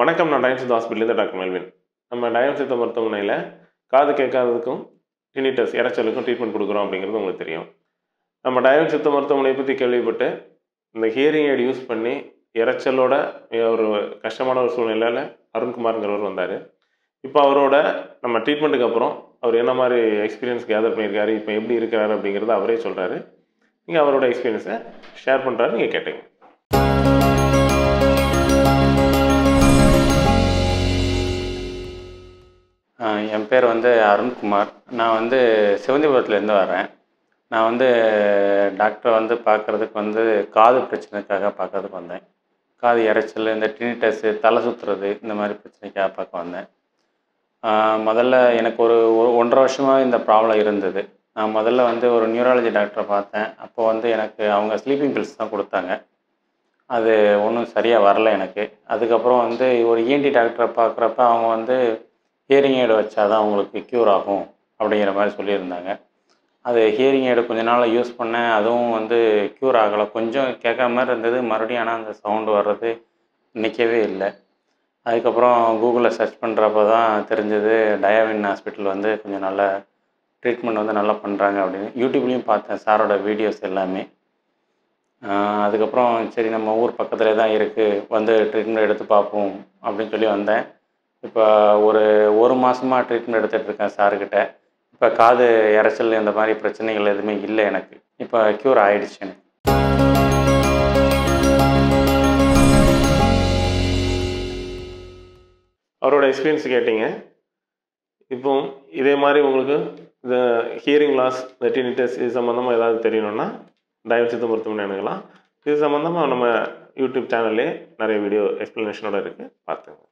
வணக்கம் நான் டயம் சித்த ஹாஸ்பிட்டலேருந்து டாக்டர் மெல்வின் நம்ம டயம் சித்த மருத்துவமனையில் காது கேட்காததுக்கும் டினிட்டஸ் இரைச்சலுக்கும் ட்ரீட்மெண்ட் கொடுக்குறோம் அப்படிங்கிறது உங்களுக்கு தெரியும் நம்ம டயம் சித்த மருத்துவமனையை பற்றி கேள்விப்பட்டு இந்த ஹியரிங் எய்டு யூஸ் பண்ணி இரைச்சலோட ஒரு கஷ்டமான ஒரு சூழ்நிலையில் அருண்குமாருங்கிறவர் வந்தார் இப்போ அவரோட நம்ம ட்ரீட்மெண்ட்டுக்கு அப்புறம் அவர் என்ன மாதிரி எக்ஸ்பீரியன்ஸ் கேதர் பண்ணியிருக்காரு இப்போ எப்படி இருக்கிறாரு அப்படிங்கிறத அவரே சொல்கிறாரு நீங்கள் அவரோட எக்ஸ்பீரியன்ஸை ஷேர் பண்ணுறாரு நீங்கள் கேட்டுங்க ஆஹ் என் பேர் வந்து அருண்குமார் நான் வந்து சிவந்திபுரத்துலேருந்து வரேன் நான் வந்து டாக்டரை வந்து பார்க்குறதுக்கு வந்து காது பிரச்சனைக்காக பார்க்கறதுக்கு வந்தேன் காது இரைச்சல் இந்த டினிட்டஸு தலை சுற்றுறது இந்த மாதிரி பிரச்சனைக்காக பார்க்க வந்தேன் ஆஹ் முதல்ல எனக்கு ஒரு ஒ- ஒன்றரை வருஷமாக இந்த ப்ராப்ளம் இருந்தது நான் முதல்ல வந்து ஒரு நியூராலஜி டாக்டரை பார்த்தேன் அப்போ வந்து எனக்கு அவங்க ஸ்லீப்பிங் பில்ஸ் தான் கொடுத்தாங்க அது ஒன்றும் சரியாக வரல எனக்கு அதுக்கப்புறம் வந்து ஒரு இஎன்டி டாக்டரை பார்க்குறப்ப அவங்க வந்து ஹியரிங் எய்டு வச்சாதான் உங்களுக்கு க்யூர் ஆகும் அப்படிங்கிற மாதிரி சொல்லியிருந்தாங்க அது ஹியரிங் எய்டு கொஞ்ச நாள் யூஸ் பண்ணேன் அதுவும் வந்து க்யூர் ஆகலை கொஞ்சம் கேட்குற மாதிரி இருந்தது மறுபடியும் ஆனால் அந்த சவுண்டு வர்றது நிற்கவே இல்லை அதுக்கப்புறம் கூகுளில் சர்ச் பண்ணுறப்ப தான் தெரிஞ்சது டயாவின் ஹாஸ்பிட்டல் வந்து கொஞ்சம் நல்ல ட்ரீட்மெண்ட் வந்து நல்லா பண்ணுறாங்க அப்படின்னு யூடியூப்லேயும் பார்த்தேன் சாரோட வீடியோஸ் எல்லாமே ஆஹ் அதுக்கப்புறம் சரி நம்ம ஊர் பக்கத்துலேயே தான் இருக்குது வந்து ட்ரீட்மெண்ட் எடுத்து பார்ப்போம் அப்படின்னு சொல்லி வந்தேன் இப்போ ஒரு ஒரு மாதமாக ட்ரீட்மெண்ட் எடுத்துகிட்டு இருக்கேன் சார்கிட்ட இப்போ காது இரைச்சல் இந்த மாதிரி பிரச்சனைகள் எதுவுமே இல்லை எனக்கு இப்போ க்யூர் ஆயிடுச்சு எனக்கு அவரோட எக்ஸ்பீரியன்ஸ் கேட்டீங்க இப்போ இதே மாதிரி உங்களுக்கு இந்த ஹியரிங் லாஸ் இந்த டினிட்டஸ் இது சம்மந்தமாக ஏதாவது தெரியணும்னா தயவு சித்த மருத்துவமனை அணுகலாம் இது சம்மந்தமாக நம்ம யூடியூப் சேனல்லே நிறைய வீடியோ எக்ஸ்ப்ளனேஷனோட இருக்குது பார்த்துங்க